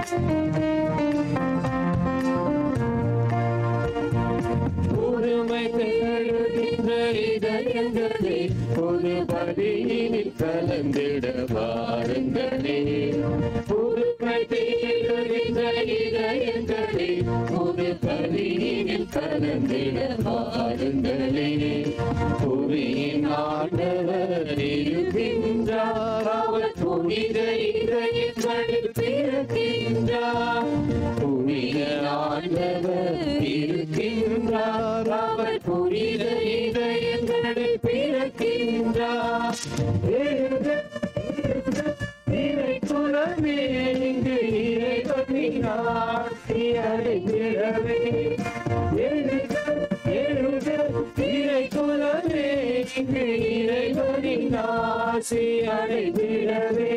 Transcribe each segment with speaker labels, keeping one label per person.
Speaker 1: புதுமை தேடுகின்ற இதயங்களே புது பதியினில் கலந்திட வாருங்களே புதுமை தேடுகின்ற இதயங்களே புது பதியினில் கலந்திட வாருங்களே புவியின் ஆண்டவர் இருக்கின்றார் அவர் புனித இதயங்களில் பிறக்கின்றார் புனித ஆண்டவர் இருக்கின்றார் அவர் புனித இதயங்களில் பிறக்கின்றார் எழுக, எழுக, இறை குலமே இங்கு இறைவனின் ஆட்சி அடைந்திடவே எழுக, எழுக, இறை குலமே இங்கு இறைவனின் ஆட்சி அடைந்திடவே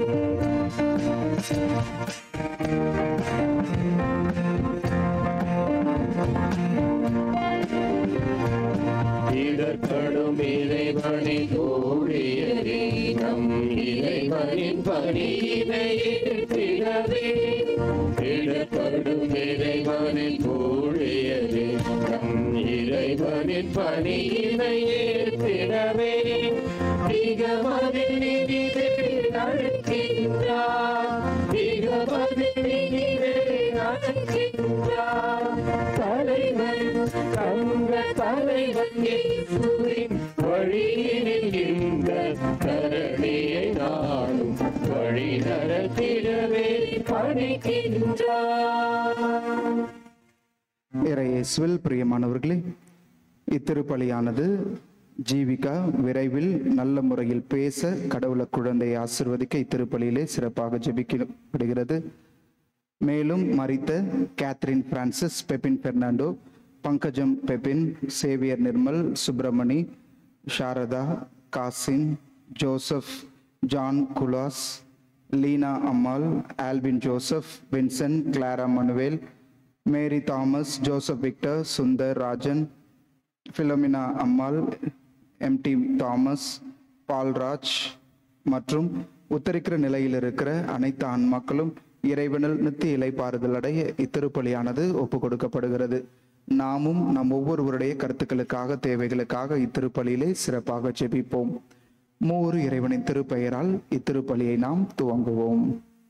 Speaker 1: இடர்படும் இறைவனின் ஊழியரே நம் இறைவனின் பணியினை ஏற்றிடவே இடர்படும் இறைவனின் ஊழியரே நம் இறைவனின் பணியினை ஏற்றிடவே மிகமதில் நிதிதே அழைக்கின்றார் மிகமதில் நிதிதே அழைக்கின்றார் தலைவன் தங்க தலைவன் இயேசுவின் வழியினில் இந்த கரணியை நாடும் வழி நடத்திடவே பணிக்கின்றார்
Speaker 2: இறையேசுவில் பிரியமானவர்களே இத்திருப்பலியானது ஜீவிகா விரைவில் நல்ல முறையில் பேச கடவுள குழந்தையை ஆசிர்வதிக்க இத்திருப்பலியிலே சிறப்பாக ஜெபிக்கப்படுகிறது மேலும் மறித்த Catherine Francis Bebin Fernando Pankajam Bebin Xavier Nirmal Subramani Sarada Kasim Joseph John Kulas Leena Ammal Albin Joseph Vincent Clara Manuel Mary Thomas Joseph Victor Sundar Rajan Philomena Ammal MD Thomas Paulraj மற்றும் உத்தரிக்கிற நிலையில் இருக்கிற அனைத்து ஆன்மாக்களும் இறைவனில் நித்திய இலைப்பாறுதல் அடைய இத்திருப்பலியானது ஒப்பு கொடுக்கப்படுகிறது நாமும் நம் ஒவ்வொருவருடைய கருத்துக்களுக்காக தேவைகளுக்காக இத்திருப்பலியிலே சிறப்பாக ஜெபிப்போம் மூவர் இறைவனின் திருப்பெயரால் இத்திருப்பலியை நாம் துவங்குவோம்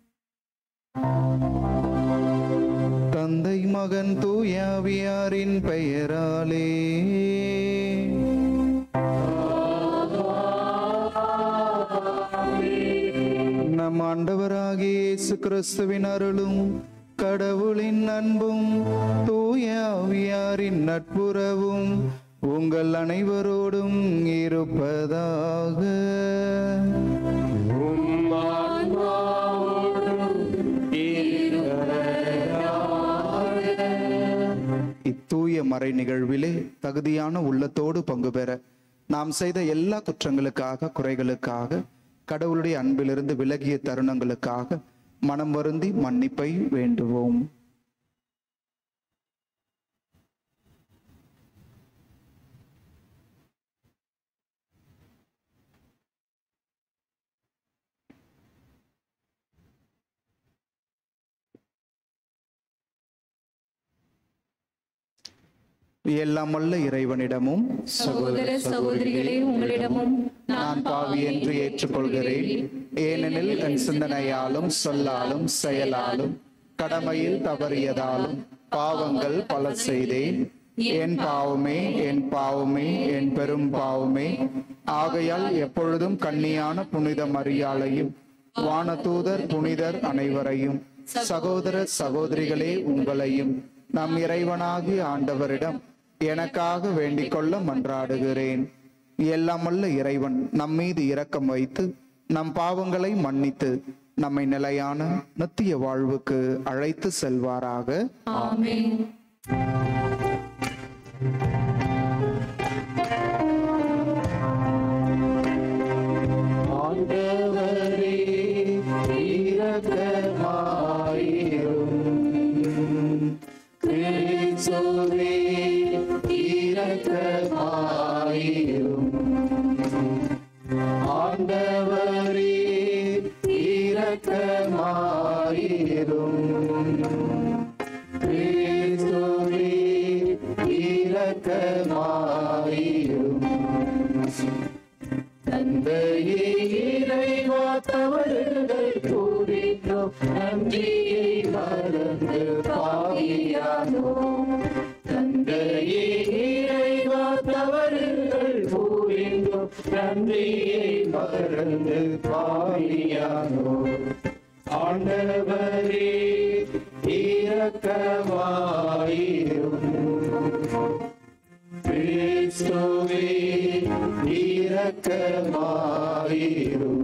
Speaker 2: தந்தை மகன் தூயாவியாரின் பெயராலே நம் ஆண்டவராகிய இயேசு கிறிஸ்துவின் அருளும் கடவுளின் அன்பும் தூயாவியாரின் நட்புறவும் உங்கள் அனைவரோடும் இருப்பதாக
Speaker 1: உம் ஆன்மாவோடும் இருப்பதாக.
Speaker 2: இத்தூய மறை நிகழ்விலே தகுதியான உள்ளத்தோடு பங்கு பெற நாம் செய்த எல்லா குற்றங்களுக்காக குறைகளுக்காக கடவுளுடைய அன்பிலிருந்து விலகிய தருணங்களுக்காக மனம் வருந்தி மன்னிப்பை வேண்டுவோம் எல்லாம் வல்ல இறைவனிடமும்
Speaker 3: சகோதர சகோதரிகளே உங்களிடமும்
Speaker 2: நான் பாவி என்று ஏற்றுக்கொள்கிறேன் ஏனெனில் என் சிந்தனையாலும் சொல்லாலும் செயலாலும் கடமையில் தவறியதாலும் பாவங்கள் பல செய்தேன் என் பாவமே என் பாவமே என் பெரும் பாவமே ஆகையால் எப்பொழுதும் கன்னியான புனித மரியாளையும் வானதூதர் புனிதர் அனைவரையும் சகோதர சகோதரிகளே உங்களையும் நம் இறைவனாகிய ஆண்டவரிடம் எனக்காக வேண்டிக் கொள்ள மன்றாடுகிறேன் எல்லாமல்ல இறைவன் நம் மீது இரக்கம் வைத்து நம் பாவங்களை மன்னித்து நம்மை நிலையான நித்திய வாழ்வுக்கு அழைத்து செல்வாராக
Speaker 3: ஆமென்
Speaker 2: ஆண்டவரே இரக்கமாயிரும் கிறிஸ்துவே இரக்கமாயிரும் ஆண்டவரே இரக்கமாயிரும் கிறிஸ்துவே இரக்கமாயிரும்
Speaker 1: தந்தையே இறைவா தவறுகள் கூறினோம் நன்றியை மறந்து பாவியானோம் தந்தையே இறைவா தவறுகள் கூறினோம் நன்றியை மறந்து பாவியானோம் ஆண்டவரே இரக்கமாயிரும் கிறிஸ்துவே இரக்கமாயிரும்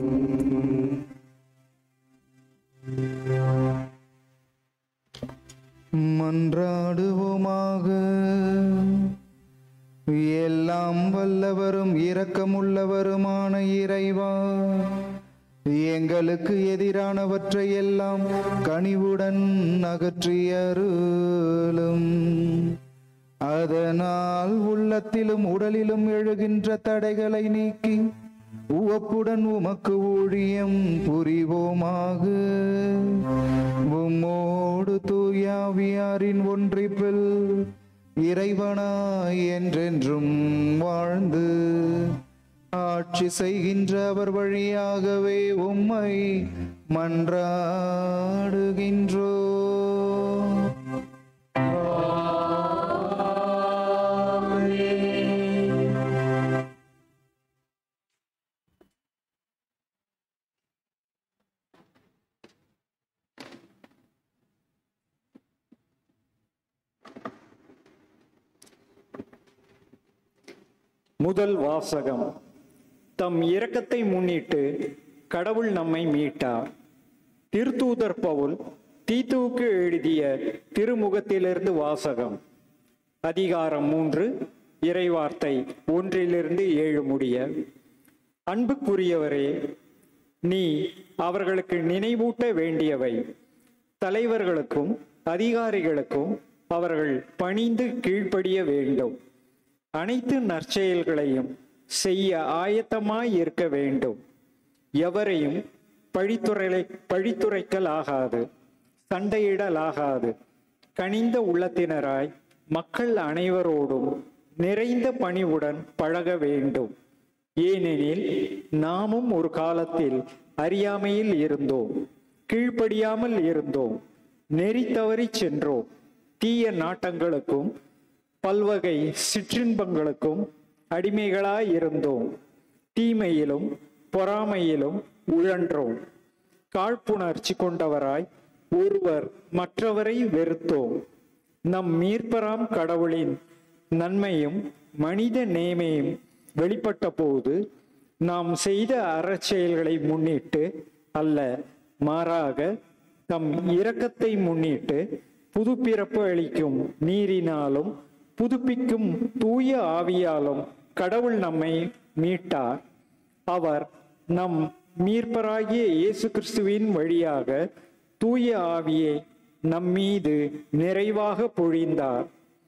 Speaker 2: மன்றாடுவோமாக எல்லாம் வல்லவரும் இரக்கமுள்ளவருமான இறைவா எங்களுக்கு எதிரானவற்றை எல்லாம் கனிவுடன் அகற்றியருளும் அதனால் உள்ளத்திலும் உடலிலும் எழுகின்ற தடைகளை நீக்கி உவப்புடன் உமக்கு ஊழியம் புரிவோமாக உம்மோடு தூயாவியாரின் ஒன்றிப்பில் இறைவனாய் என்றென்றும் வாழ்ந்து ஆட்சி செய்கின்ற அவர் வழியாகவே உம்மை மன்றாடுகின்றோ
Speaker 4: முதல் வாசகம் தம் இரக்கத்தை முன்னிட்டு கடவுள் நம்மை மீட்டார் திருத்தூதர் பவுல் தீத்துவுக்கு எழுதிய திருமுகத்திலிருந்து வாசகம் அதிகாரம் மூன்று இறைவார்த்தை ஒன்றிலிருந்து ஏழு முடிய அன்புக்குரியவரே நீ அவர்களுக்கு நினைவூட்ட வேண்டியவை தலைவர்களுக்கும் அதிகாரிகளுக்கும் அவர்கள் பணிந்து கீழ்ப்படிய வேண்டும் அனைத்து நற்செயல்களையும் செய்ய ஆயத்தமாய் இருக்க வேண்டும் எவரையும் பழித்துறை பழித்துரைக்கல் ஆகாது சண்டையிடலாகாது கனிந்த உள்ளத்தினராய் மக்கள் அனைவரோடும் நிறைந்த பணிவுடன் பழக வேண்டும் ஏனெனில் நாமும் ஒரு காலத்தில் அறியாமையில் இருந்தோம் கீழ்ப்படியாமல் இருந்தோம் நெறி தவறிச் சென்றோம் தீய நாட்டங்களுக்கும் பல்வகை சிற்றின்பங்களுக்கும் அடிமைகளாய் இருந்தோம் தீமையிலும் பொறாமையிலும் உழன்றோம் காழ்ப்புணர்ச்சி கொண்டவராய் ஒருவர் மற்றவரை வெறுத்தோம் நம் மீட்பராம் கடவுளின் நன்மையும் மனித நேமையும் வெளிப்பட்ட போது நாம் செய்த அறச்செயல்களை முன்னிட்டு அல்ல மாறாக தம் இரக்கத்தை முன்னிட்டு புதுப்பிறப்பு அளிக்கும் நீரினாலும் புதுப்பிக்கும் தூய ஆவியாலும் கடவுள் நம்மை மீட்டார் அவர் நம் மீட்பராகிய இயேசு கிறிஸ்துவின் வழியாக தூய ஆவியை நம்மீது நிறைவாக பொழிந்தார்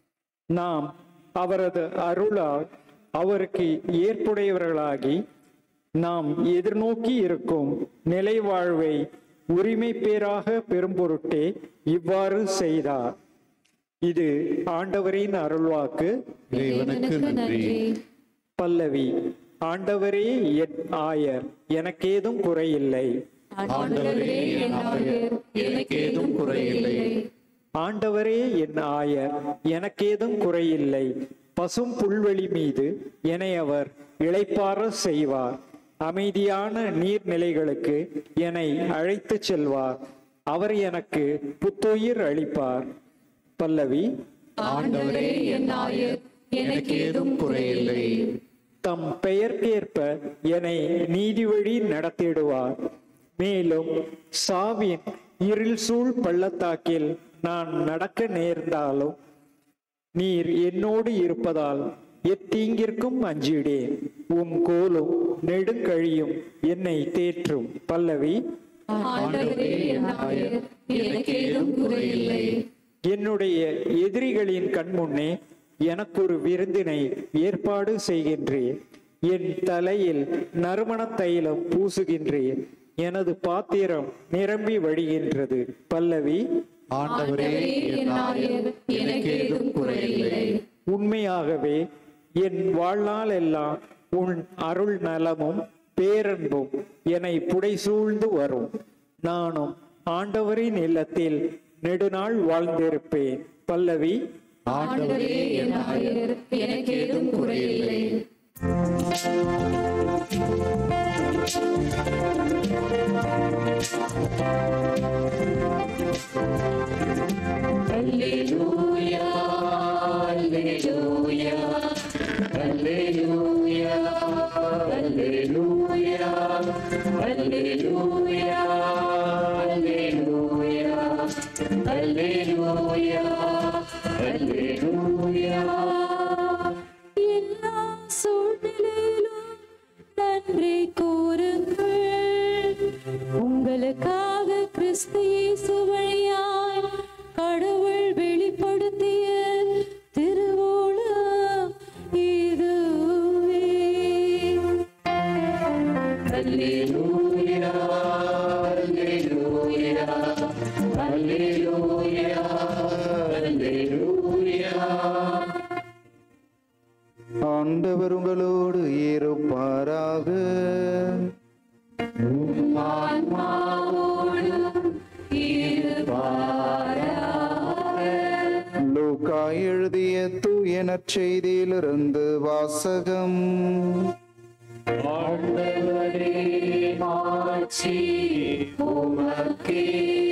Speaker 4: நாம் அவரது அருளால் அவருக்கு ஏற்புடையவர்களாகி நாம் எதிர்நோக்கி இருக்கும் நிலை வாழ்வை உரிமை பேராக பெரும் பொருட்டே இவ்வாறு செய்தார் இது ஆண்டவரின் அருள்வாக்கு
Speaker 1: இறைவனுக்கு நன்றி
Speaker 4: பல்லவி ஆண்டவரே என் ஆயர் எனக்கேதும் குறையில்லை
Speaker 1: ஆண்டவரே என் ஆயர் எனக்கேதும் குறையில்லை
Speaker 4: ஆண்டவரே என் ஆயர் எனக்கேதும் குறையில்லை பசும் புல்வெளி மீது என்னை அவர் இளைப்பாற செய்வார் அமைதியான நீர்நிலைகளுக்கு என்னை அழைத்துச் செல்வார் அவர் எனக்கு புத்துயிர் அளிப்பார் பல்லவி
Speaker 1: ஆண்டவரே என் ஆயர் எனக்கேதும் குறையில்லை
Speaker 4: தம் பெயர்க்கேற்ப என்னை நீதி வழி நடத்திடுவார் மேலும் சாவின் இருள் சூழ் பள்ளத்தாக்கில் நான் நடக்க நேர்ந்தாலும் நீர் என்னோடு இருப்பதால் எத்தீங்கிற்கும் அஞ்சிடேன் உம் கோலும் நெடுங்கழியும் என்னை தேற்றும் பல்லவி
Speaker 1: ஆண்டவரே என் ஆயர் எனக்கேதும் குறையில்லை
Speaker 4: என்னுடைய எதிரிகளின் கண்முன்னே எனக்கொரு விருந்தினை ஏற்பாடு செய்கின்றேன் என் தலையில் நறுமண தைலம் பூசுகின்றேன் எனது பாத்திரம் நிரம்பி வழிகின்றது பல்லவி
Speaker 1: ஆண்டவரே என் ஆயர் எனக்கு ஏதும் குறையில்லை
Speaker 4: உண்மையாகவே என் வாழ்நாள் எல்லாம் உன் அருள் நலமும் பேரன்பும் என்னை புடைசூழ்ந்து வரும் நானும் ஆண்டவரின் இல்லத்தில் நெடுநாள் வாழ்ந்திருப்பேன் பல்லவி
Speaker 1: ஆண்டவரே என் ஆயர் எனக்கு ஏதும் குறையில்லை Alleluia, Alleluia, Alleluia, Alleluia, Alleluia, Alleluia, Alleluia, Alleluia.
Speaker 3: எல்லா சூழ்நிலையிலும் நன்றி கூறுங்கள் உங்களுக்காக கிறிஸ்து இயேசு வழியாய் கடவுள் வெளிப்படுத்திய திருவோணம் இதுவே
Speaker 1: Alleluia, Alleluia, Alleluia, Alleluia.
Speaker 2: ஆண்டவர் உங்களோடு இருப்பாராக லூக்கா எழுதிய தூய நற்செய்தியிலிருந்து வாசகம்
Speaker 1: ஆண்டவரே மாட்சி உமக்கே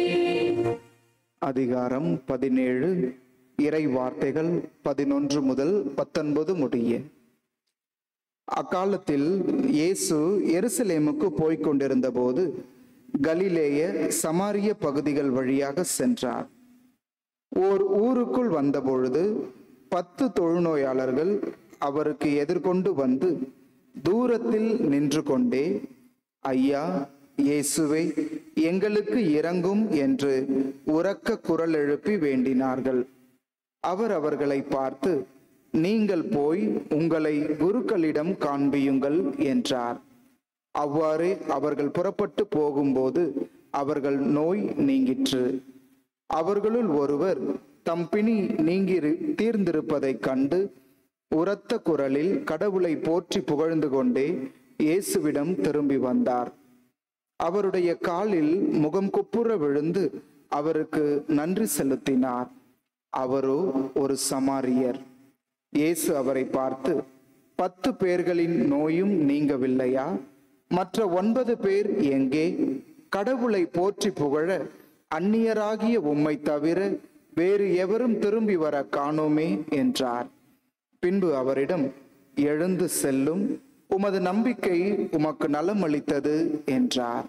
Speaker 2: அதிகாரம் பதினேழு இறை வார்த்தைகள் பதினொன்று முதல் பத்தொன்பது முடிய அக்காலத்தில் இயேசு எருசலேமுக்கு போய்க் கொண்டிருந்த போது கலிலேய சமாரிய பகுதிகள் வழியாக சென்றார் ஓர் ஊருக்குள் வந்தபொழுது பத்து தொழுநோயாளர்கள் அவருக்கு எதிர்கொண்டு வந்து தூரத்தில் நின்று கொண்டே ஐயா இயேசுவை எங்களுக்கு இறங்கும் என்று உரக்க குரல் எழுப்பி வேண்டினார்கள் அவர் அவர்களை பார்த்து நீங்கள் போய் உங்களை குருக்களிடம் காண்பியுங்கள் என்றார் அவ்வாறே அவர்கள் புறப்பட்டு போகும்போது அவர்கள் நோய் நீங்கிற்று அவர்களுள் ஒருவர் தம் பிணி நீங்கி தீர்ந்திருப்பதைக் கண்டு உரத்த குரலில் கடவுளை போற்றி புகழ்ந்து கொண்டே இயேசுவிடம் திரும்பி வந்தார் அவருடைய காலில் முகம் குப்புற விழுந்து அவருக்கு நன்றி செலுத்தினார் அவரோ ஒரு சமாரியர் இயேசு அவரை பார்த்து பத்து பேர்களின் நோயும் நீங்கவில்லையா மற்ற ஒன்பது பேர் எங்கே கடவுளை போற்றி புகழ அந்நியராகிய உம்மை தவிர வேறு எவரும் திரும்பி வர காணோமே என்றார் பின்பு அவரிடம் எழுந்து செல்லும் உமது நம்பிக்கை உமக்கு நலம் அளித்தது என்றார்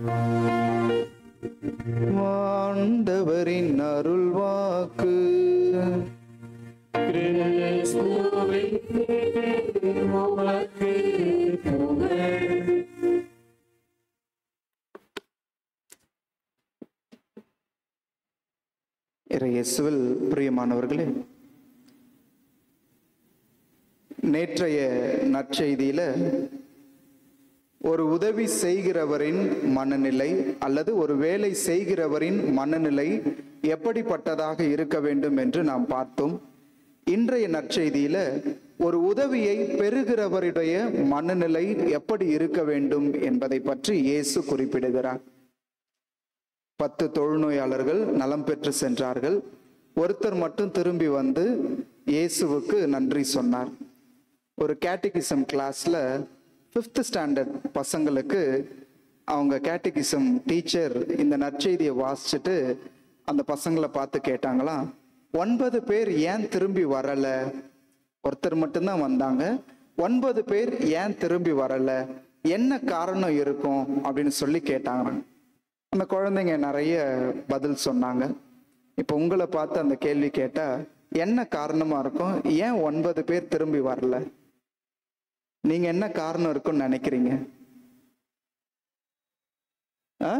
Speaker 2: ஆண்டவரின் அருள் வாக்கு
Speaker 1: கிறிஸ்துவே உமக்கு புகழ்
Speaker 2: இயேசுவில் பிரியமானவர்களே நேற்றைய நற்செய்தியில ஒரு உதவி செய்கிறவரின் மனநிலை அல்லது ஒரு வேலை செய்கிறவரின் மனநிலை எப்படிப்பட்டதாக இருக்க வேண்டும் என்று நாம் பார்த்தோம் இன்றைய நற்செய்தியில ஒரு உதவியை பெறுகிறவருடைய மனநிலை எப்படி இருக்க வேண்டும் என்பதை பற்றி இயேசு குறிப்பிடுகிறார் பத்து தொழுநோயாளர்கள் நலம் பெற்று சென்றார்கள் ஒருத்தர் மட்டும் திரும்பி வந்து இயேசுவுக்கு நன்றி சொன்னார் ஒரு கேட்டிகிசம் கிளாஸ்ல ஃபிஃப்த் ஸ்டாண்டர்ட் பசங்களுக்கு அவங்க கேட்டிகிசம் டீச்சர் இந்த நற்செய்தியை வாசிச்சுட்டு அந்த பசங்களை பார்த்து கேட்டாங்களாம் ஒன்பது பேர் ஏன் திரும்பி வரல ஒருத்தர் மட்டும்தான் வந்தாங்க ஒன்பது பேர் ஏன் திரும்பி வரல என்ன காரணம் இருக்கும் அப்படின்னு சொல்லி கேட்டாங்க அந்த குழந்தைங்க நிறைய பதில் சொன்னாங்க இப்போ உங்களை பார்த்து அந்த கேள்வி கேட்டா என்ன காரணமா இருக்கும் ஏன் ஒன்பது பேர் திரும்பி வரல நீங்க என்ன காரணம் இருக்கும்னு நினைக்கிறீங்க ஆ?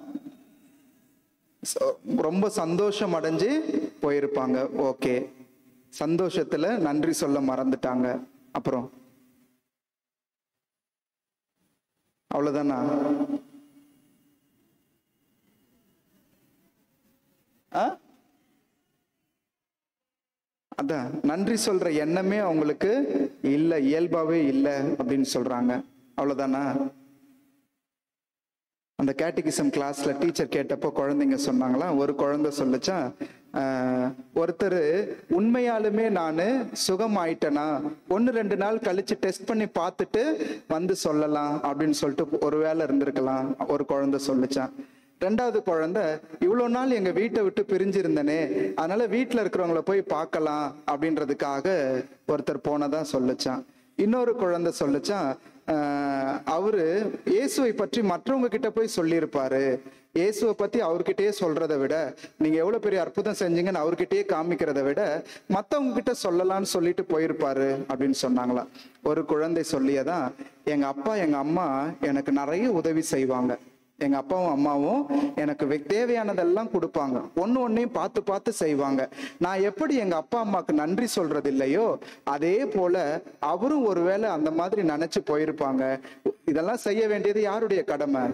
Speaker 2: சோ- ரொம்ப சந்தோஷம் அடைஞ்சு போயிருப்பாங்க ஓகே சந்தோஷத்துல நன்றி சொல்ல மறந்துட்டாங்க அப்புறம் அவ்வளவுதானா ஆ? அதான் நன்றி சொல்ற எண்ணமே அவங்களுக்கு இல்ல இயல்பாவே இல்ல அப்படின்னு சொல்றாங்க அவ்வளவுதானா அந்த கேட்டிகிசம் கிளாஸ்ல டீச்சர் கேட்டப்போ குழந்தைங்க சொன்னாங்களா ஒரு குழந்தை சொல்லுச்சா ஆஹ், ஒருத்தர் உண்மையாலுமே நான் சுகமாயிட்டேனா ஒன்று ரெண்டு நாள் கழிச்சு டெஸ்ட் பண்ணி பார்த்துட்டு வந்து சொல்லலாம் அப்படின்னு சொல்லிட்டு ஒரு வேளை இருந்திருக்கலாம் ஒரு குழந்தை சொல்லுச்சான் ரெண்டாவது குழந்தை இவ்வளோ நாள் எங்க வீட்டை விட்டு பிரிஞ்சிருந்தனே அதனால வீட்டில் இருக்கிறவங்கள போய் பார்க்கலாம் அப்படின்றதுக்காக ஒருத்தர் போனதா சொல்லுச்சான் இன்னொரு குழந்தை சொல்லுச்சான் ஆஹ், அவரு இயேசுவை பற்றி மற்றவங்க கிட்ட போய் சொல்லியிருப்பாரு இயேசுவை பத்தி அவர்கிட்டயே சொல்றதை விட நீங்க எவ்வளவு பெரிய அற்புதம் செஞ்சீங்கன்னு அவர்கிட்டயே காமிக்கிறத விட மத்தவங்க கிட்ட சொல்லலாம்னு சொல்லிட்டு போயிருப்பாரு அப்படின்னு சொன்னாங்களாம் ஒரு குழந்தை சொல்லியதான் எங்க அப்பா எங்க அம்மா எனக்கு நிறைய உதவி செய்வாங்க எங்க அப்பாவும் அம்மாவும் எனக்கு வே- தேவையானதெல்லாம் கொடுப்பாங்க ஒண்ணு ஒன்னையும் பார்த்து பார்த்து செய்வாங்க நான் எப்படி எங்க அப்பா அம்மாக்கு நன்றி சொல்றது இல்லையோ அதே போல அவரும் ஒருவேளை அந்த மாதிரி நினைச்சு போயிருப்பாங்க இதெல்லாம் செய்ய வேண்டியது யாருடைய கடமை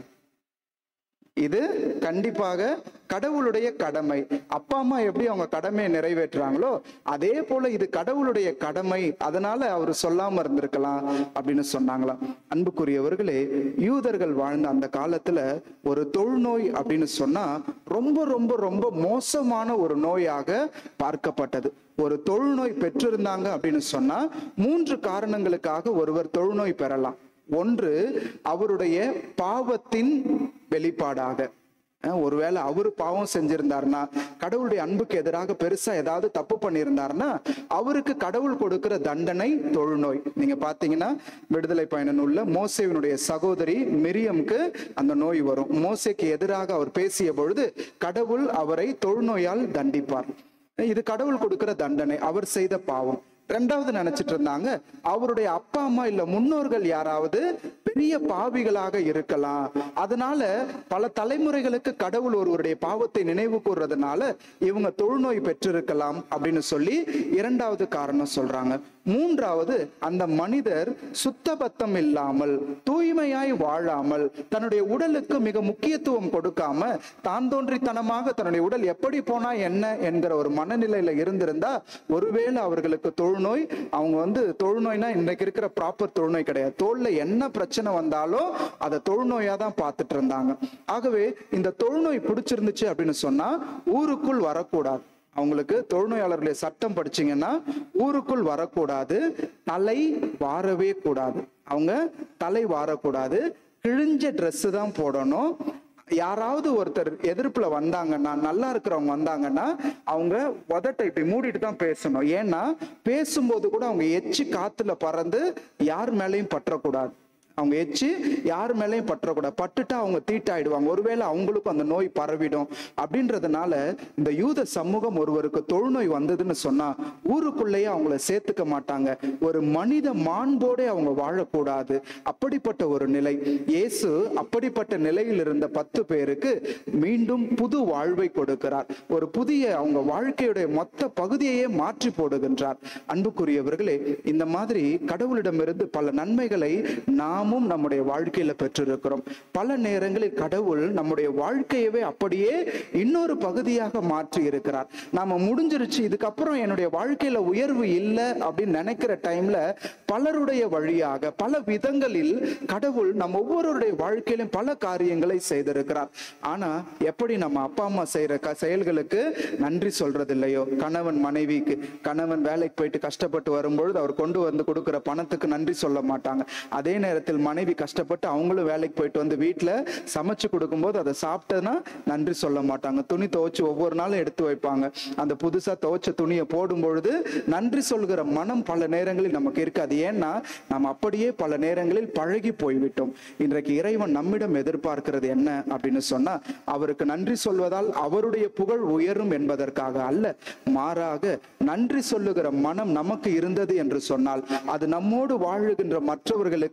Speaker 2: இது கண்டிப்பாக கடவுளுடைய கடமை அப்பா அம்மா எப்படி அவங்க கடமையை நிறைவேற்றுறாங்களோ அதே போல இது கடவுளுடைய கடமை அதனால அவர் சொல்லாம இருந்திருக்கலாம் அப்படின்னு சொன்னாங்களாம் அன்புக்குரியவர்களே யூதர்கள் வாழ்ந்த அந்த காலத்துல ஒரு தொழுநோய் அப்படின்னு சொன்னா ரொம்ப ரொம்ப ரொம்ப மோசமான ஒரு நோயாக பார்க்கப்பட்டது ஒரு தொழுநோய் பெற்றிருந்தாங்க அப்படின்னு சொன்னா மூன்று காரணங்களுக்காக ஒருவர் தொழுநோய் பெறலாம் ஒன்று அவருடைய பாவத்தின் வெளிப்பாடாக அஹ் ஒருவேளை அவரு பாவம் செஞ்சிருந்தாருன்னா கடவுளுடைய அன்புக்கு எதிராக பெருசா ஏதாவது தப்பு பண்ணியிருந்தாருன்னா அவருக்கு கடவுள் கொடுக்கிற தண்டனை தொழுநோய் நீங்க பாத்தீங்கன்னா விடுதலை பயண நூல்ல மோசேவினுடைய சகோதரி மிரியம்க்கு அந்த நோய் வரும் மோசேக்கு எதிராக அவர் பேசிய பொழுது கடவுள் அவரை தொழுநோயால் தண்டிப்பார் இது கடவுள் கொடுக்கிற தண்டனை அவர் செய்த பாவம் ரெண்டாவது நினைச்சிட்டு இருந்தாங்க அவருடைய அப்பா அம்மா இல்ல முன்னோர்கள் யாராவது பெரிய பாவிகளாக இருக்கலாம் அதனால பல தலைமுறைகளுக்கு கடவுள் ஒருவருடைய பாவத்தை நினைவு கூறுறதுனால இவங்க தொழுநோய் பெற்றிருக்கலாம் அப்படின்னு சொல்லி இரண்டாவது காரணம் சொல்றாங்க மூன்றாவது அந்த மனிதர் சுத்தபத்தம் இல்லாமல் தூய்மையாய் வாழாமல் தன்னுடைய உடலுக்கு மிக முக்கியத்துவம் கொடுக்காம தான் தோன்றித்தனமாக தன்னுடைய உடல் எப்படி போனா என்ன என்கிற ஒரு மனநிலையில இருந்திருந்தா ஒருவேளை அவர்களுக்கு தொழுநோய் அவங்க வந்து தொழுநோய்னா இன்னைக்கு இருக்கிற ப்ராப்பர் தொழுநோய் கிடையாது தோல்ல என்ன பிரச்சனை வந்தாலும் அதை தொழுநோயா தான் பார்த்துட்டு இருந்தாங்க ஆகவே இந்த தொழுநோய் பிடிச்சிருந்துச்சு அப்படின்னு சொன்னா ஊருக்குள் வரக்கூடாது அவங்களுக்கு தொழுநோயாளர்களுடைய சட்டம் படிச்சீங்கன்னா ஊருக்குள் வரக்கூடாது தலை வாரவே கூடாது அவங்க தலை வாரக்கூடாது கிழிஞ்ச Dress தான் போடணும் யாராவது ஒருத்தர் எதிர்ப்புல வந்தாங்கன்னா நல்லா இருக்கிறவங்க வந்தாங்கன்னா அவங்க உதட்டை இப்படி மூடிட்டு தான் பேசணும் ஏன்னா பேசும்போது கூட அவங்க எச்சி காத்துல பறந்து யார் மேலேயும் பற்றக்கூடாது அவங்க எச்சு யார் மேலேயும் பற்றக்கூடாது பட்டுட்டா அவங்க தீட்டாயிடுவாங்க ஒருவேளை அவங்களுக்கும் அந்த நோய் பரவிடும் அப்படின்றதுனால இந்த யூத சமூகம் ஒருவருக்கு தொழுநோய் வந்ததுன்னு சொன்னா ஊருக்குள்ளேயே அவங்கள சேர்த்துக்க மாட்டாங்க ஒரு மனித மாண்போட அவங்க வாழக்கூடாது அப்படிப்பட்ட ஒரு நிலை இயேசு அப்படிப்பட்ட நிலையில் இருந்த பத்து பேருக்கு மீண்டும் புது வாழ்வை கொடுக்கிறார் ஒரு புதிய அவங்க வாழ்க்கையுடைய மொத்த பகுதியையே மாற்றி போடுகின்றார் அன்புக்குரியவர்களே இந்த மாதிரி கடவுளிடமிருந்து பல நன்மைகளை நாமும் நம்முடைய வாழ்க்கையில பெற்றிருக்கிறோம் பல நேரங்களில் கடவுள் நம்முடைய வாழ்க்கையவே அப்படியே இன்னொரு பகுதியாக மாற்றி இருக்கிறார் நாம முடிஞ்சிருச்சு இதுக்கப்புறம் என்னுடைய வாழ்க்கையில உயர்வு இல்லை அப்படின்னு நினைக்கிற டைம்ல பலருடைய வழியாக பல விதங்களில் கடவுள் நம்ம ஒவ்வொருவருடைய வாழ்க்கையிலும் பல காரியங்களை செய்திருக்கிறார் ஆனா எப்படி நம்ம அப்பா அம்மா செய்யற க- செயல்களுக்கு நன்றி சொல்றது இல்லையோ கணவன் மனைவிக்கு கணவன் வேலைக்கு போயிட்டு கஷ்டப்பட்டு வரும்பொழுது அவர் கொண்டு வந்து கொடுக்கிற பணத்துக்கு நன்றி சொல்ல மாட்டாங்க அதே நேரத்தில் மனைவி கஷ்டப்பட்டு அவங்களும் வேலைக்கு போயிட்டு வந்து வீட்டுல சமைச்சு கொடுக்கும்போது அதை சாப்பிட்டதுன்னா நன்றி சொல்ல மாட்டாங்க துணி துவைச்சு ஒவ்வொரு நாளும் எடுத்து வைப்பாங்க அந்த புதுசா துவைச்ச துணியை போடும் பொழுது நன்றி சொல்கிற மனம் பல நேரங்களில் நமக்கு இருக்காது ஏன்னா நாம் அப்படியே பல நேரங்களில் பழகி போய்விட்டோம் இன்றைக்கு இறைவன் நம்மிடம் எதிர்பார்க்கிறது என்ன அப்படின்னு சொன்னா அவருக்கு நன்றி சொல்வதால் அவருடைய புகழ் உயரும் என்பதற்காக அல்ல மாறாக நன்றி சொல்லுகிற மனம் நமக்கு இருந்தது என்று சொன்னால் அது நம்மோடு வாழுகின்ற மற்றவர்களுக்கு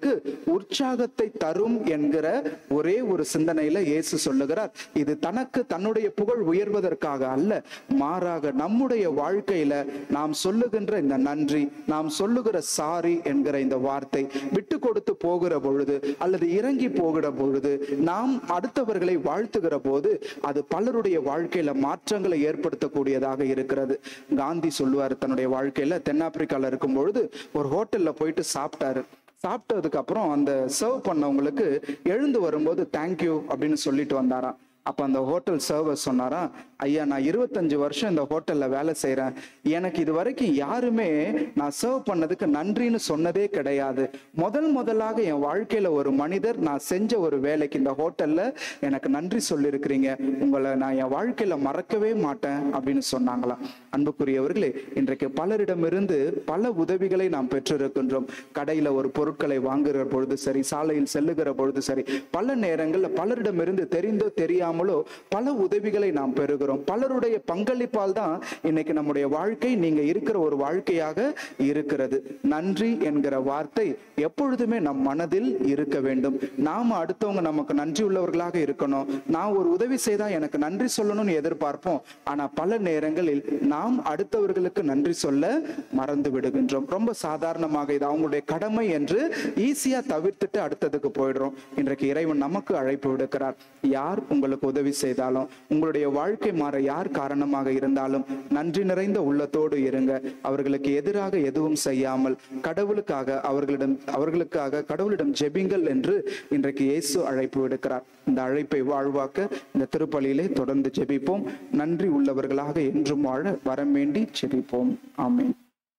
Speaker 2: உற்சாகத்தை தரும் என்கிற ஒரே ஒரு சிந்தனையில இயேசு சொல்லுகிறார் இது தனக்கு தன்னுடைய புகழ் உயர்வதற்காக அல்ல மாறாக நம்முடைய வாழ்க்கையில நாம் சொல்லுகின்ற இந்த நன்றி நாம் சொல்லுகிற சாரி என்கிற இந்த வார்த்தை விட்டு கொடுத்து போகிற பொழுது அல்லது இறங்கி போகிற பொழுது நாம் அடுத்தவர்களை வாழ்த்துகிற போது அது பலருடைய வாழ்க்கையில மாற்றங்களை ஏற்படுத்தக்கூடியதாக இருக்கிறது காந்தி சொல்லுவார் தன்னுடைய வாழ்க்கையில தென்னாப்பிரிக்கால இருக்கும் பொழுது ஒரு ஹோட்டல்ல போயிட்டு சாப்பிட்டாரு சாப்பிட்டதுக்கு அப்புறம் அந்த சர்வ் பண்ணவங்களுக்கு எழுந்து வரும்போது தேங்க்யூ அப்படின்னு சொல்லிட்டு வந்தாராம் அப்ப அந்த ஹோட்டல் சர்வர் சொன்னாரா ஐயா நான் இருபத்தஞ்சு வருஷம் இந்த ஹோட்டல்ல வேலை செய்றேன் எனக்கு இது வரைக்கும் யாருமே நான் சர்வ் பண்ணதுக்கு நன்றின்னு சொன்னதே கிடையாது முதல் முதலாக என் வாழ்க்கையில ஒரு மனிதர் நான் செஞ்ச ஒரு வேலைக்கு இந்த ஹோட்டல்ல எனக்கு நன்றி சொல்லியிருக்கிறீங்க உங்களை நான் என் வாழ்க்கையில மறக்கவே மாட்டேன் அப்படின்னு சொன்னாங்களாம் அன்புக்குரியவர்களே இன்றைக்கு பலரிடமிருந்து பல உதவிகளை நாம் பெற்றிருக்கின்றோம் கடையில ஒரு பொருட்களை வாங்குகிற பொழுது சரி சாலையில் செல்லுகிற பொழுது சரி பல நேரங்கள்ல பலரிடமிருந்து தெரிந்தோ தெரியாமலோ பல உதவிகளை நாம் பெறுகிறோம் பலருடைய பங்களிப்பால் தான் இன்னைக்கு நம்முடைய வாழ்க்கை நீங்க இருக்கிற ஒரு வாழ்க்கையாக இருக்கிறது நன்றி என்கிற வார்த்தை எப்பொழுதுமே நம் மனதில் இருக்க வேண்டும் நாம அடுத்தவங்க நமக்கு நன்றி உள்ளவர்களாக இருக்கணும் நான் ஒரு உதவி செய்தா எனக்கு நன்றி சொல்லணும்னு எதிர்பார்ப்போம் ஆனா பல நேரங்களில் நாம் அடுத்தவர்களுக்கு நன்றி சொல்ல மறந்து விடுகின்றோம் ரொம்ப சாதாரணமாக இது அவங்களுடைய கடமை என்று ஈஸியா தவிர்த்துட்டு அடுத்ததுக்கு போயிடுறோம் இன்றைக்கு இறைவன் நமக்கு அழைப்பு விடுக்கிறார் யார் உங்களுக்கு உதவி செய்தாலும் உங்களுடைய வாழ்க்கை மாற யார் காரணமாக இருந்தாலும் நன்றி நிறைந்த உள்ளத்தோடு இருங்க அவர்களுக்கு எதிராக எதுவும் செய்யாமல் கடவுளுக்காக அவர்களிடம் அவர்களுக்காக கடவுளிடம் ஜெபிங்கள் என்று இன்றைக்கு இயேசு அழைப்பு விடுக்கிறார் இந்த அழைப்பை வாழ்வாக்க இந்த திருப்பலியிலே தொடர்ந்து ஜெபிப்போம் நன்றி உள்ளவர்களாக என்றும் வாழ வரம் வேண்டி ஜெபிப்போம் ஆமென்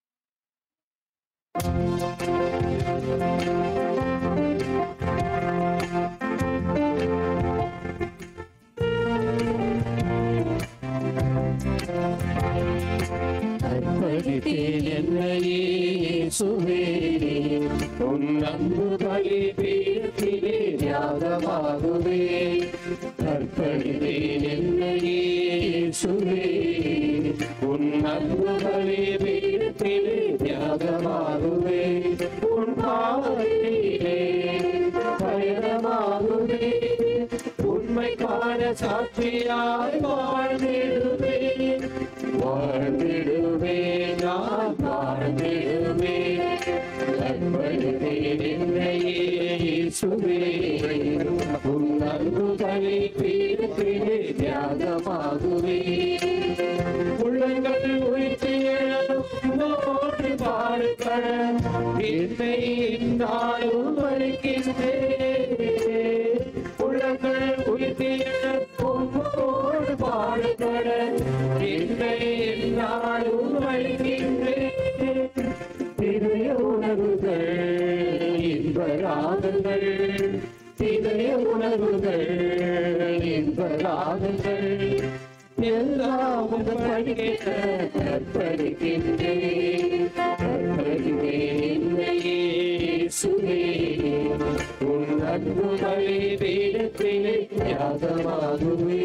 Speaker 1: அர்ப்பணித்தேன் என்னையே இயேசுவே உன் அன்பு பலிபீடத்திலே தியாகமாகுவே அர்ப்பணித்தேன் என்னையே இயேசுவே உன் அன்பு பலிபீடத்திலே தியாகமாகுவே உன் பாவத்திலே பயணமாகுவே உண்மை காண சாட்சியாய் வாழ்ந்திடுவே வாழ்ந்திடுவே நான் வாழ்ந்திடுவே அர்ப்பணித்தேன் என்னையே இயேசுவே உன் அன்பு தலை பீடத்திலே தியாகமாகுவே உள்ளங்கள் உயிர்த்து எழும்போது பாடுகள் என்னை நாளும் வலிக்கின்றேன் உள்ளங்கள் உயிர்த்து எழும்போது பாடுகள் என்னை நாளும் வலிக்கின்றேன் இதய உணர்வுகள் இன்பராகங்கள் இதய உணர்வுகள் இன்பராகங்கள் எல்லாம் படிக்க கற்பழிக்கின்றேன் கற்பழித்தேன் என்னையே இயேசுவே. உன் அன்பு பலி பீடத்திலே தியாகமாகுவே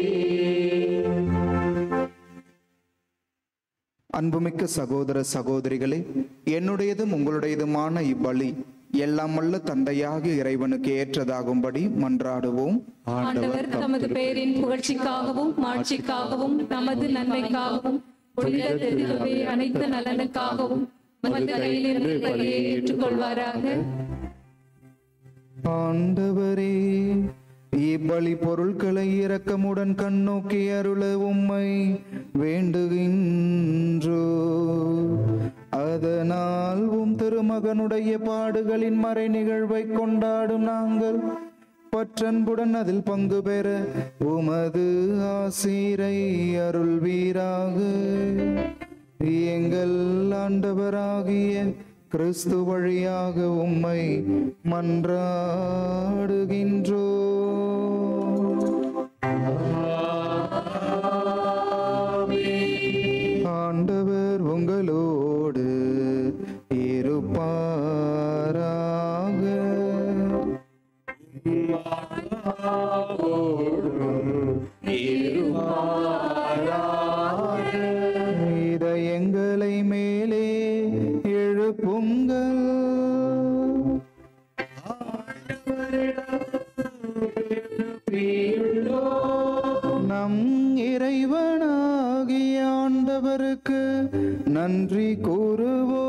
Speaker 2: அன்புமிக்க சகோதர சகோதரிகளே என்னுடையதும் உங்களுடையதுமான இப்பலி எல்லாம் வல்ல தந்தையாகிய இறைவனுக்கு ஏற்றதாகும்படி மன்றாடுவோம்
Speaker 3: ஆண்டவர் தமது பெயரின் புகழ்ச்சிக்காகவும் மாட்சிக்காகவும் நமது நன்மைக்காகவும் புனித திருவை அனைத்து நலனுக்காகவும் மது கையிலிருந்து பலியை ஏற்றுக்கொள்வாராக
Speaker 2: ஆண்டவரே இப்பலி பொருட்களை இரக்கமுடன் கண்ணோக்கி அருள உம்மை வேண்டுகின்றோ அதனால் உம் திருமகனுடைய பாடுகளின் மறை நிகழ்வை கொண்டாடும் நாங்கள் பற்றன்புடன் அதில் பங்கு பெற உமது ஆசீரை அருள்வீராக எங்கள் ஆண்டவராகிய கிறிஸ்து வழியாக உம்மை மன்றாடுகின்றோ ஆண்டவர் உங்களோடு இருப்பாராக இதயங்களை மேலே எழுப்புங்கள் ஆண்டவருக்கு நன்றி கூறுவோம்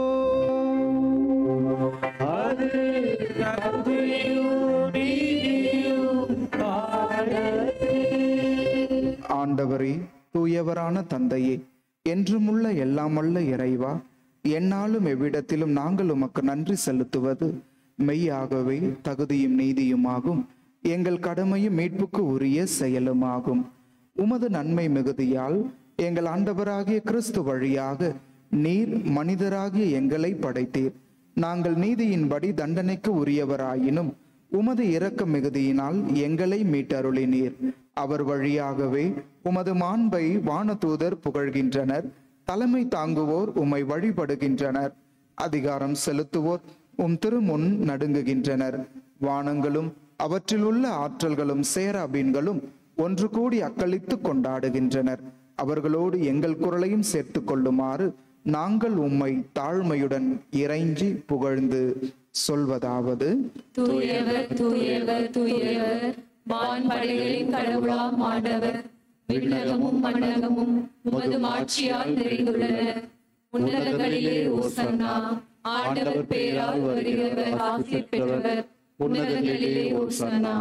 Speaker 4: அது நன்றியும் நீதியும் ஆனது.
Speaker 2: ஆண்டவரே தூயவரான தந்தையே என்றுமுள்ள எல்லாமல்ல இறைவா என்னாலும் எவ்விடத்திலும் நாங்கள் உமக்கு நன்றி செலுத்துவது மெய்யாகவே தகுதியும் நீதியுமாகும் எங்கள் கடமையும் மீட்புக்கு உரிய செயலுமாகும் உமது நன்மை மிகுதியால் எங்கள் ஆண்டவராகிய கிறிஸ்து வழியாக நீர் மனிதராகிய எங்களை படைத்தீர் நாங்கள் நீதியின்படி தண்டனைக்கு உரியவராயினும் உமது இரக்க மிகுதியினால் எங்களை மீட்டருளினீர் அவர் வழியாகவே உமது மாண்பை வானதூதர் புகழ்கின்றனர் தலைமை தாங்குவோர் உம்மை வழிபடுகின்றனர் அதிகாரம் செலுத்துவோர் உம் திருமுன் நடுங்குகின்றனர் வானங்களும் அவற்றில் உள்ள ஆற்றல்களும் சேராபீன்களும் ஒன்று கூடி அக்களித்து கொண்டாடுகின்றனர் அவர்களோடு எங்கள் குரலையும் சேர்த்துக் கொள்ளுமாறு நாங்கள் உம்மை தாழ்மையுடன் இறைஞ்சி புகழ்ந்து சொல்வதாவது
Speaker 3: தூயவர் தூயவர் தூயவர் வான்படைகளின் கடவுளாம் ஆண்டவர் விண்ணகமும் மண்ணகமும் உமது மாட்சியால் நிறைந்துள்ளன உன்னதங்களிலே ஓசன்னா ஆண்டவர் பேரால் வருகிறவர் ஆசி பெற்றவர் உன்னதங்களிலே ஓசன்னா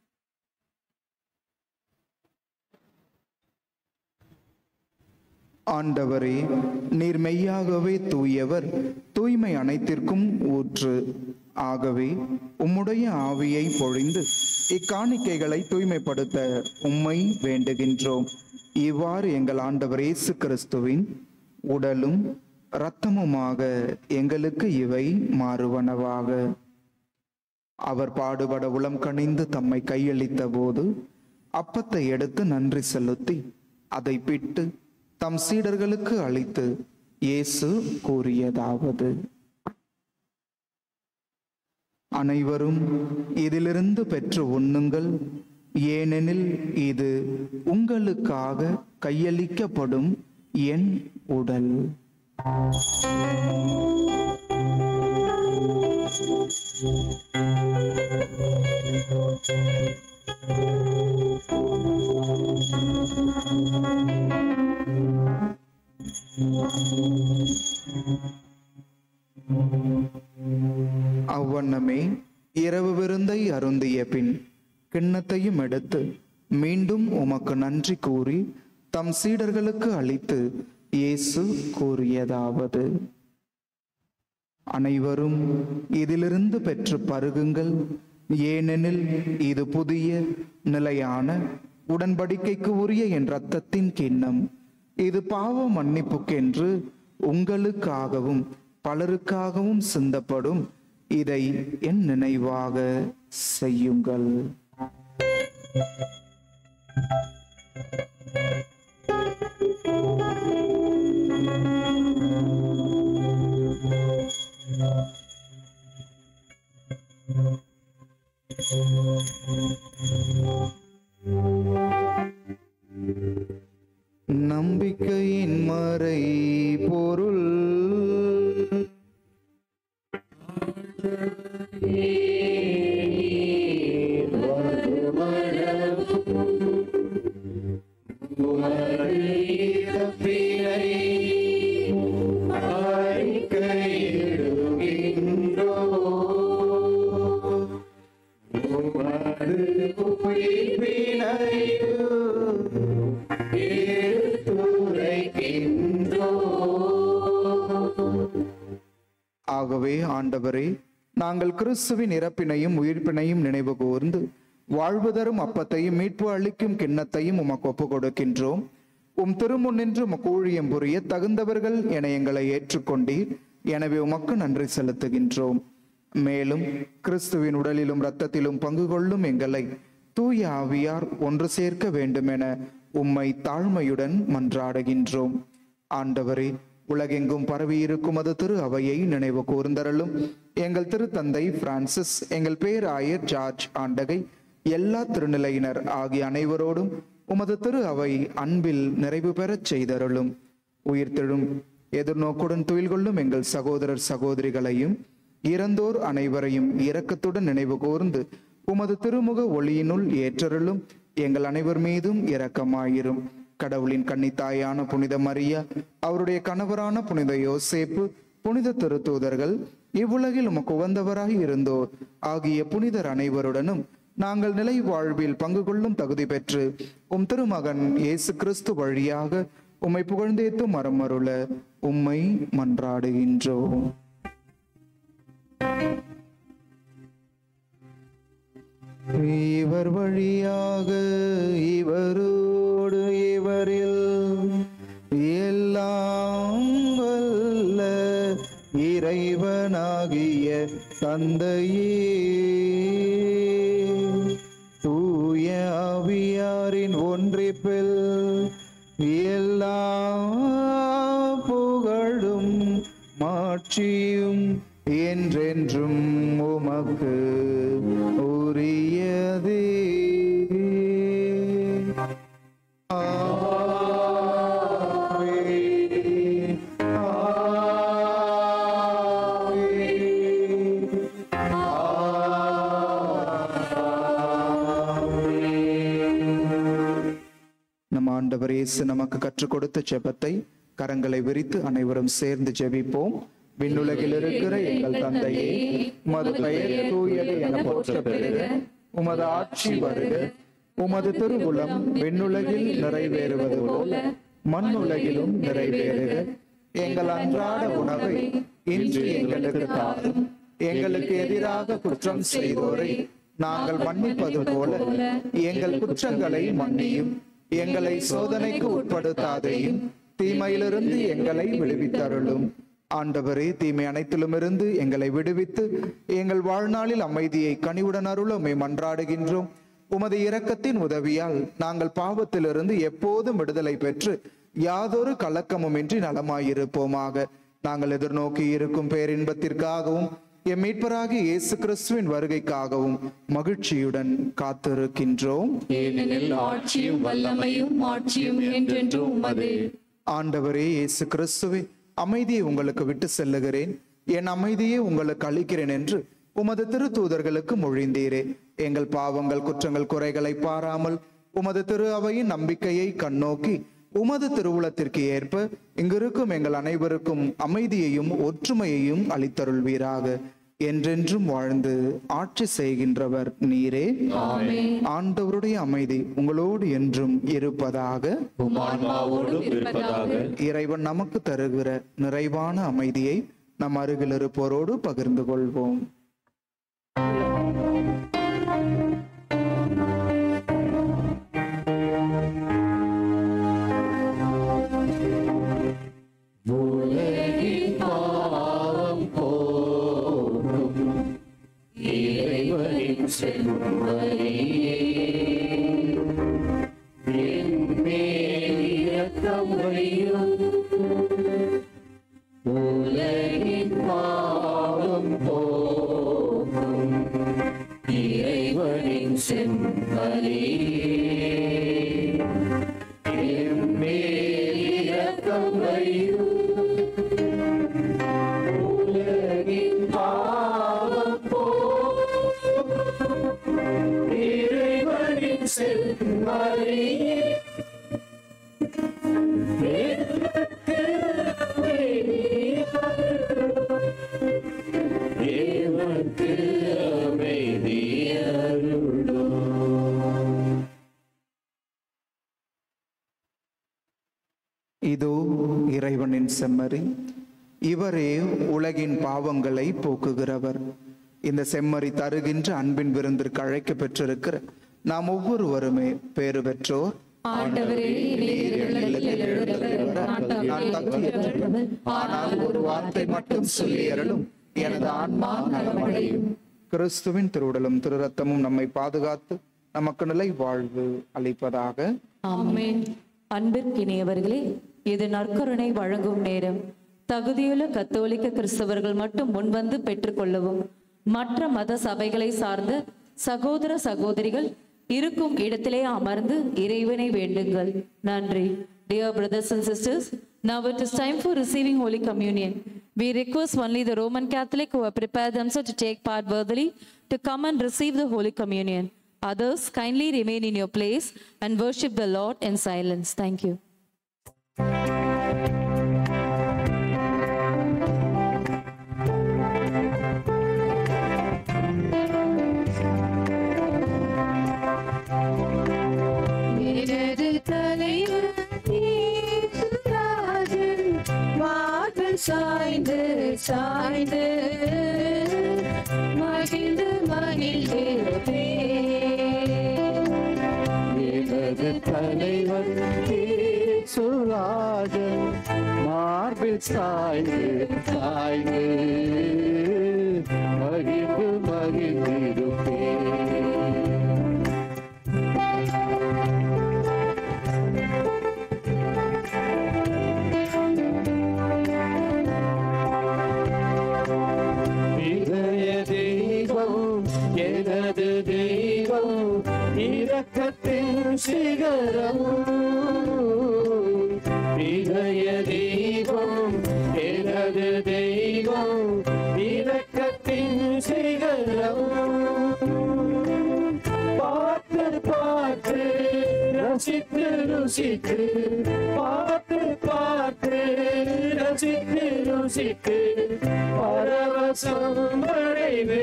Speaker 2: ஆண்டவரே நீர் மெய்யாகவே தூயவர் தூய்மை அனைத்திற்கும் ஊற்று ஆகவே உம்முடைய ஆவியை பொழிந்து இக்காணிக்கைகளை தூய்மைப்படுத்த உம்மை வேண்டுகின்றோம் இவ்வாறு எங்கள் ஆண்டவர் இயேசு கிறிஸ்துவின் உடலும் இரத்தமுமாக எங்களுக்கு இவை மாறுவனவாக அவர் பாடுபட உளம் கனிந்து தம்மை கையளித்த போது அப்பத்தை எடுத்து நன்றி செலுத்தி அதை பிட்டு தம் சீடர்களுக்கு அளித்து இயேசு கூறியதாவது அனைவரும் இதிலிருந்து பெற்று உண்ணுங்கள் ஏனெனில் இது உங்களுக்காக கையளிக்கப்படும் என் உடல் அவ்வண்ணமே இரவு விருந்தை அருந்திய பின் கிண்ணத்தையும் எடுத்து மீண்டும் உமக்கு நன்றி கூறி தம் சீடர்களுக்கு அளித்து இயேசு கூறியதாவது அனைவரும் இதிலிருந்து பெற்று பருகுங்கள் ஏனெனில் இது புதிய நிலையான உடன்படிக்கைக்கு உரிய என் இரத்தத்தின் கிண்ணம் இது பாவ மன்னிப்புக்கென்று உங்களுக்காகவும் பலருக்காகவும் சிந்தப்படும் இதை என் நினைவாக செய்யுங்கள் நம்பிக்கையின் மறை பொருள் ஆகவே ஆண்டவரே நாங்கள் கிறிஸ்துவின் இறப்பினையும் உயிர்ப்பினையும் நினைவு கூர்ந்து வாழ்வு தரும் அப்பத்தையும் மீட்பு அளிக்கும் கிண்ணத்தையும் உமக்கு ஒப்புக் கொடுக்கின்றோம் உம் திருமுன்னின்று உமக்கு ஊழியம் புரிய தகுந்தவர்கள் என எங்களை ஏற்றுக்கொண்டீர் எனவே உமக்கு நன்றி செலுத்துகின்றோம் மேலும் கிறிஸ்துவின் உடலிலும் இரத்தத்திலும் பங்கு கொள்ளும் எங்களை தூய ஆவியார் ஒன்று சேர்க்க வேண்டுமென உம்மை தாழ்மையுடன் மன்றாடுகின்றோம் ஆண்டவரே உலகெங்கும் பரவியிருக்கும் அது திரு அவையை நினைவு கூர்ந்தருளும் எங்கள் திருத்தந்தை பிரான்சிஸ் எங்கள் பேராயர் ஜார்ஜ் ஆண்டகை எல்லா திருநிலையினர் ஆகிய அனைவரோடும் உமது திரு அவை அன்பில் நிறைவு பெறச் செய்தருளும் உயிர்த்தெழும் எதிர்நோக்குடன் துயில் கொள்ளும் எங்கள் சகோதரர் சகோதரிகளையும் இறந்தோர் அனைவரையும் இரக்கத்துடன் நினைவு கூர்ந்து உமது திருமுக ஒளியினுள் ஏற்றருளும் எங்கள் அனைவர் மீதும் இரக்கமாயிரும் கடவுளின் கன்னித்தாயான புனித மரியா அவருடைய கணவரான புனித யோசேப்பு புனித திருத்தூதர்கள் இவ்வுலகில் உமக்கு உகந்தவராய் இருந்தோர் ஆகிய புனிதர் அனைவருடனும் நாங்கள் நிலை வாழ்வில் பங்கு கொள்ளும் தகுதி பெற்று உம் திருமகன் இயேசு கிறிஸ்து வழியாக உம்மை புகழ்ந்தேத்தும் மரம் அருள உம்மை மன்றாடுகின்றோம் இவர் வழியாக இவரோடு இவரில் எல்லாம் வல்ல இறைவனாகிய தந்தையே தூய ஆவியாரின் ஒன்றிப்பில் எல்லா புகழும் மாட்சியும் என்றென்றும் உமக்கு உரியதே ஆமென். ஆமென். நம் ஆண்டவர் இயேசு நமக்கு கற்றுக் கொடுத்த ஜெபத்தை கரங்களை விரித்து அனைவரும் சேர்ந்து ஜெபிப்போம் விண்ணுலகில் இருக்கிற எங்கள் தந்தையே உமது பெயர் தூயது என போற்ற பெறுக உமது ஆட்சி வருக உமது திருவுளம் விண்ணுலகில் நிறைவேறுவது போல மண்ணுலகிலும் நிறைவேறுக எங்கள் அன்றாட உணவை இன்று எங்களுக்கு தாரும் எங்களுக்கு எதிராக குற்றம் செய்தோரை நாங்கள் மன்னிப்பது போல எங்கள் குற்றங்களை மன்னியும் எங்களை சோதனைக்கு உட்படுத்தாதையும் தீமையிலிருந்து எங்களை விடுவித்தருளும் ஆண்டவரே தீமை அனைத்திலுமிருந்து எங்களை விடுவித்து எங்கள் வாழ்நாளில் அமைதியை கனிவுடன் அருள உம்மை மன்றாடுகின்றோம் உமது இரக்கத்தின் உதவியால் நாங்கள் பாவத்திலிருந்து எப்போதும் விடுதலை பெற்று யாதொரு கலக்கமுமின்றி நலமாயிருப்போமாக நாங்கள் எதிர்நோக்கி இருக்கும் பேரின்பத்திற்காகவும் எம் மீட்பராகிய இயேசு கிறிஸ்துவின் வருகைக்காகவும் மகிழ்ச்சியுடன் காத்திருக்கின்றோம்
Speaker 3: ஏனெனில் ஆட்சியும் வல்லமையும் மாட்சியும் என்றென்றும் உமது
Speaker 2: ஆண்டவரே இயேசு கிறிஸ்துவே அமைதியை உங்களுக்கு விட்டு செல்லுகிறேன் என் அமைதியை உங்களுக்கு அளிக்கிறேன் என்று உமது திருத்தூதர்களுக்கு மொழிந்தீரே எங்கள் பாவங்கள் குற்றங்கள் குறைகளை பாராமல் உமது திரு அவையின் நம்பிக்கையை கண்ணோக்கி உமது திருவுளத்திற்கு ஏற்ப இங்கிருக்கும் எங்கள் அனைவருக்கும் அமைதியையும் ஒற்றுமையையும் அளித்தருள்வீராக என்றென்றும் வாழ்ந்து ஆட்சி செய்கின்றவர் நீரே ஆண்டவருடைய அமைதி உங்களோடு என்றும் இருப்பதாக
Speaker 1: உமான்மாவோடும் இருப்பதாக
Speaker 2: இறைவன் நமக்கு தருகிற நிறைவான அமைதியை நம் அருகில் இருப்போரோடு பகிர்ந்து கொள்வோம்
Speaker 1: இறைவனின் செல்வரே என் மேல் இரக்கம் வையும் உலகின் பாவம் போக்கும் இறைவனின் செம்மறே என் மேல் இரக்கம் வையும் உலகின் பாவம் போக்கும் இறைவனின் செம்மறே தேவனுக்கு அமைதி அருளும்
Speaker 2: இதோ இறைவனின் செம்மறி இவரே உலகின் பாவங்களை போக்குகிறவர் இந்த செம்மறி தருகின்ற அன்பின் விருந்திற்கு அழைக்க பெற்றிருக்கிற நாம் ஒவ்வொருவருமே பேறு பெற்றோர்
Speaker 3: ஆண்டவரே நீர் இல்லத்தில் எழுந்தருளும். நான்
Speaker 2: நான் தகுதியற்றவன். ஆனால் ஒரு வார்த்தை மட்டும் சொல்லி அருளும் எனது ஆன்மா நலமடையும் கிறிஸ்துவின் திருவுடலும் திரு ரத்தமும் நம்மை பாதுகாத்து நமக்கு நிலை வாழ்வு அளிப்பதாக
Speaker 3: ஆமென்
Speaker 5: அன்பிற்கினியவர்களே இது நற்கருணை வழங்கும் நேரம் தகுதியுள்ள கத்தோலிக்க கிறிஸ்தவர்கள் மட்டும் முன்வந்து பெற்றுக்கொள்ளவும் மற்ற மத சபைகளை சார்ந்த சகோதர சகோதரிகள் இருக்கும் இடத்திலே அமர்ந்து இறைவனை வேண்டுங்கள் நன்றி Dear brothers and sisters, now it is time for receiving Holy Communion. We request only the Roman Catholic who have prepared themselves to take part worthily to come and receive the Holy Communion. Others, kindly remain in your place and worship the Lord in silence. Thank you.
Speaker 3: இடது தலைவர் இயேசுராஜன் மார்பில் சாய்ந்து சாய்ந்து மகிழ்ந்து மகிழ்ந்திருப்பே
Speaker 4: எனது தலைவன் சுராஜன் மார்பில் சாய்ந்து சாய்ந்து மகிழ்ந்து மகிழ்ந்திருப்பேன் இதய தெய்வம் எனது தெய்வம் இரக்கத்தின் சிகரம் இதய தெய்வம் எனது தெய்வம் இரக்கத்தின் சிகரம் பார்த்து பார்த்து ரசித்து ருசித்து பார்த்து பார்த்து ரசித்து ருசித்து பரவசம் அடைவே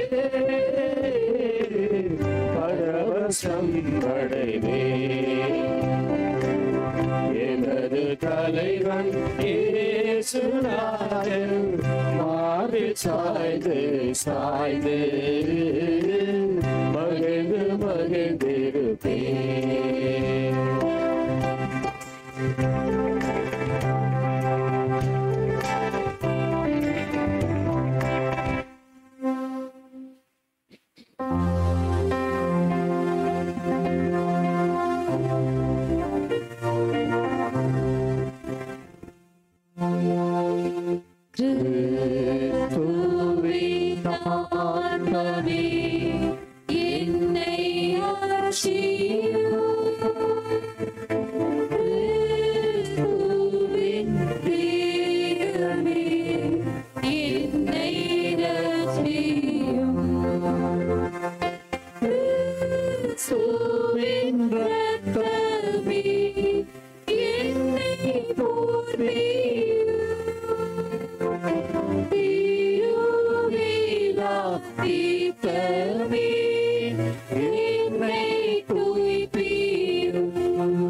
Speaker 4: பரவசம் அடைவே எனது தலைவன் இயேசுநாதன் மாறில் சாய்ந்து சாய்ந்து மகிழ்ந்து மகிழ்ந்திருப்பேன்
Speaker 3: கிறிஸ்துவின் ஆன்மாவே, என்னை ஆட்சியும். கிறிஸ்துவின் பிரியமே, என்னை ரட்சியும். கிறிஸ்துவின் இரத்தமே, என்னை போற்றியும். திருவிழா தீர்த்தமே, என்னை தூய்ப்பியும்.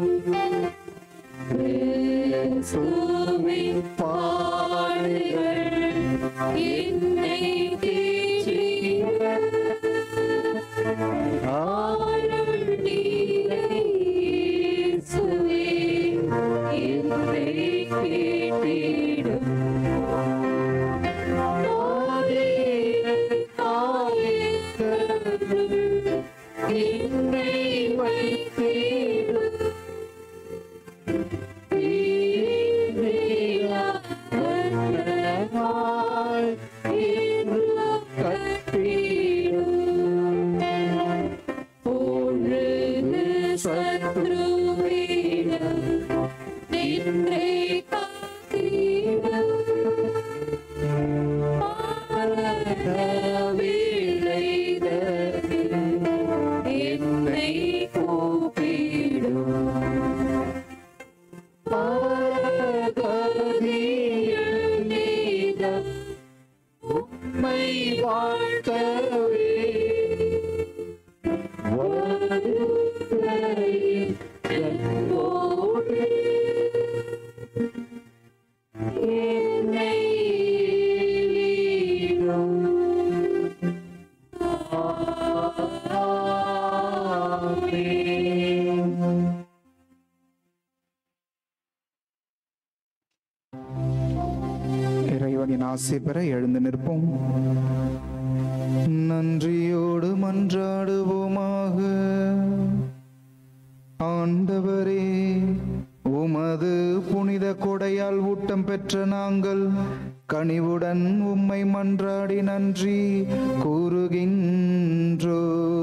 Speaker 3: கிறிஸ்துவின் பாடுகள் என்னை தேற்றியும். ஆயுள் நீரை இயேசுவே, என்னை கேட்டிடும் நின்றே காத்திடும் என்னை கூப்பிடும் உம்மை வாழ்த்தவே என்னை
Speaker 2: இறைவனின் ஆசை பெற எழுந்து நிற்போம் நன்றியோடு மன்றாடுவோமாக ஆண்டவரே உமது புனித கொடையால் ஊட்டம் பெற்ற நாங்கள் கனிவுடன் உம்மை மன்றாடி நன்றி கூறுகின்றோ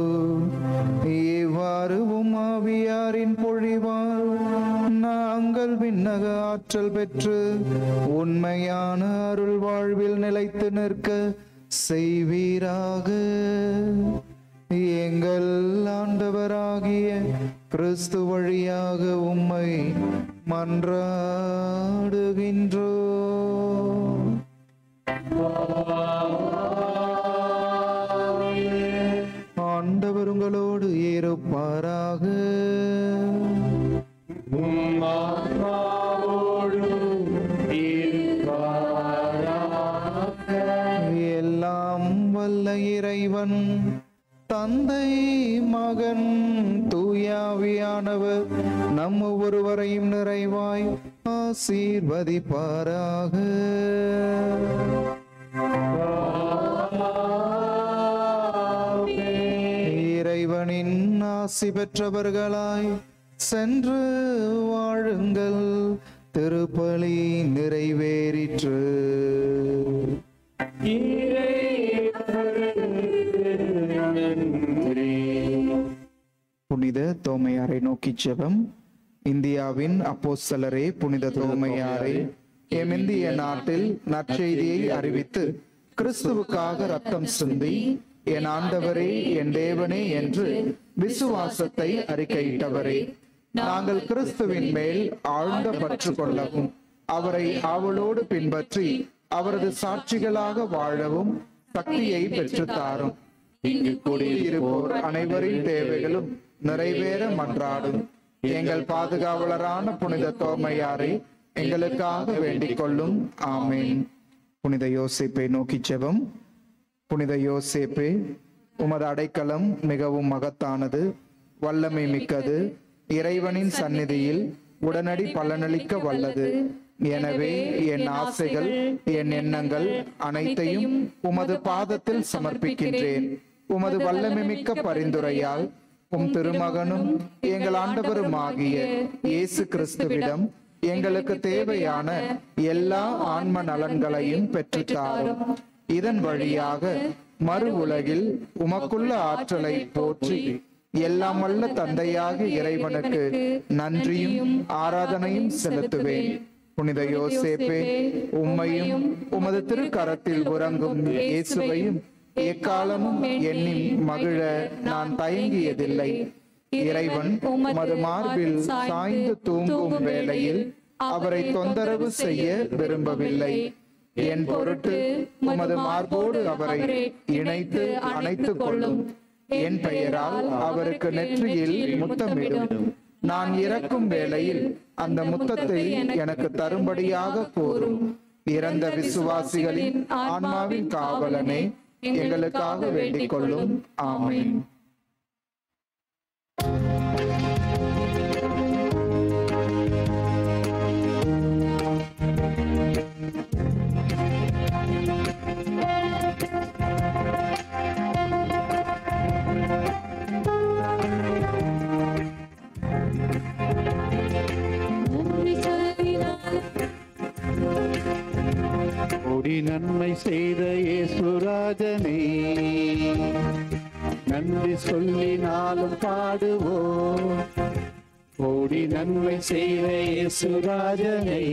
Speaker 2: இவ்வாறு உம் ஆவியாரின் பொழிவால் நாங்கள் விண்ணக ஆற்றல் பெற்று உண்மையான அருள் வாழ்வில் நிலைத்து நிற்க செய்வீராக எங்கள் ஆண்டவராகிய கிறிஸ்து வழியாக உம்மை மன்றாடுகின்றோ ஆண்டவர் உங்களோடு இருப்பாராக எல்லாம் வல்ல இறைவன் தந்தை மகன் தூயாவியானவர் நம் ஒவ்வொருவரையும் நிறைவாய் ஆசீர்வதிப்பாராக இறைவனின் ஆசி பெற்றவர்களாய் சென்று வாழுங்கள் திருப்பலி நிறைவேறிற்று புனித தோமையாரை நோக்கி ஜெபம் இந்தியாவின் அப்போஸ்தலரே புனித தோமையாரை எம் இந்திய நாட்டில் நற்செய்தியை அறிவித்து கிறிஸ்துவுக்காக ரத்தம் சிந்தி என் ஆண்டவரே என் தேவனே என்று விசுவாசத்தை அறிக்கையிட்டவரே நாங்கள் கிறிஸ்துவின் மேல் ஆழ்ந்த பற்று கொள்ளவும் அவரை ஆவலோடு பின்பற்றி அவரது சாட்சிகளாக வாழவும் சக்தியை பெற்றுத் தாரும் இங்கு குடியிருப்போர் அனைவரின் தேவைகளும் நிறைவேற மன்றாடும் எங்கள் பாதுகாவலரான புனித தோமையாரை எங்களுக்காக வேண்டிக் கொள்ளும் ஆமேன் புனித யோசேப்பை நோக்கி செபம் புனித யோசேப்பே உமது அடைக்கலம் மிகவும் மகத்தானது வல்லமை மிக்கது இறைவனின் சந்நிதியில் உடனடி பலனளிக்க வல்லது எனவே என் ஆசைகள் என் எண்ணங்கள் அனைத்தையும் உமது பாதத்தில் சமர்ப்பிக்கின்றேன் உமது வல்லமை மிக்க பரிந்துரையால் உம் திருமகனும் எங்கள் ஆண்டவருமாகிய இயேசு கிறிஸ்துவிடம் எங்களுக்கு தேவையான எல்லா ஆன்ம நலன்களையும் பெற்றுத்தாரும் இதன் வழியாக மறு உலகில் உமக்குள்ள ஆற்றலை போற்றி எல்லாம் வல்ல தந்தையாக இறைவனுக்கு நன்றியும் ஆராதனையும் செலுத்துவேன் புனித யோசேப்பே உம்மையும் உமது திருக்கரத்தில் உறங்கும் இயேசுவையும் எக்காலமும் எண்ணி மகிழ நான் தயங்கியதில்லை இறைவன் உமது மார்பில் சாய்ந்து தூங்கும் வேளையில் அவரை தொந்தரவு செய்ய விரும்பவில்லை என் பொருட்டு உமது மார்போடு அவரை இணைத்து அணைத்துக் கொள்ளும் என் பெயரால் அவருக்கு நெற்றியில் முத்தமிடும் நான் இறக்கும் வேளையில் அந்த முத்தத்தை எனக்கு தரும்படியாக கூறும் இறந்த விசுவாசிகளின் ஆன்மாவின் காவலனே எங்களுக்காக வேண்டிக் கொள்ளும் ஆமென்
Speaker 6: கோடி நன்மை செய்த இயேசுராஜனே நன்றி சொல்லினாலும் பாடுவோம் கோடி நன்மை செய்த இயேசுராஜனே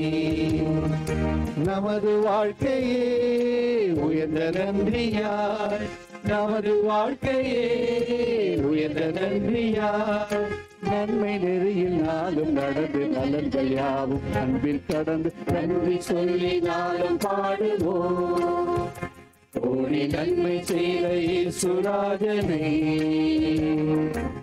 Speaker 6: நமது வாழ்க்கையே உயர்ந்த நன்றியாய் நமது வாழ்க்கையே உயர்ந்த நன்றியாய் நன்மை நெறியில் நாளும் நடந்து நலன்கள் யாவும் அன்பில் கடந்து நன்றி சொல்லி நாளும் பாடுவோம் கோடி நன்மை செய்த இயேசுராஜனே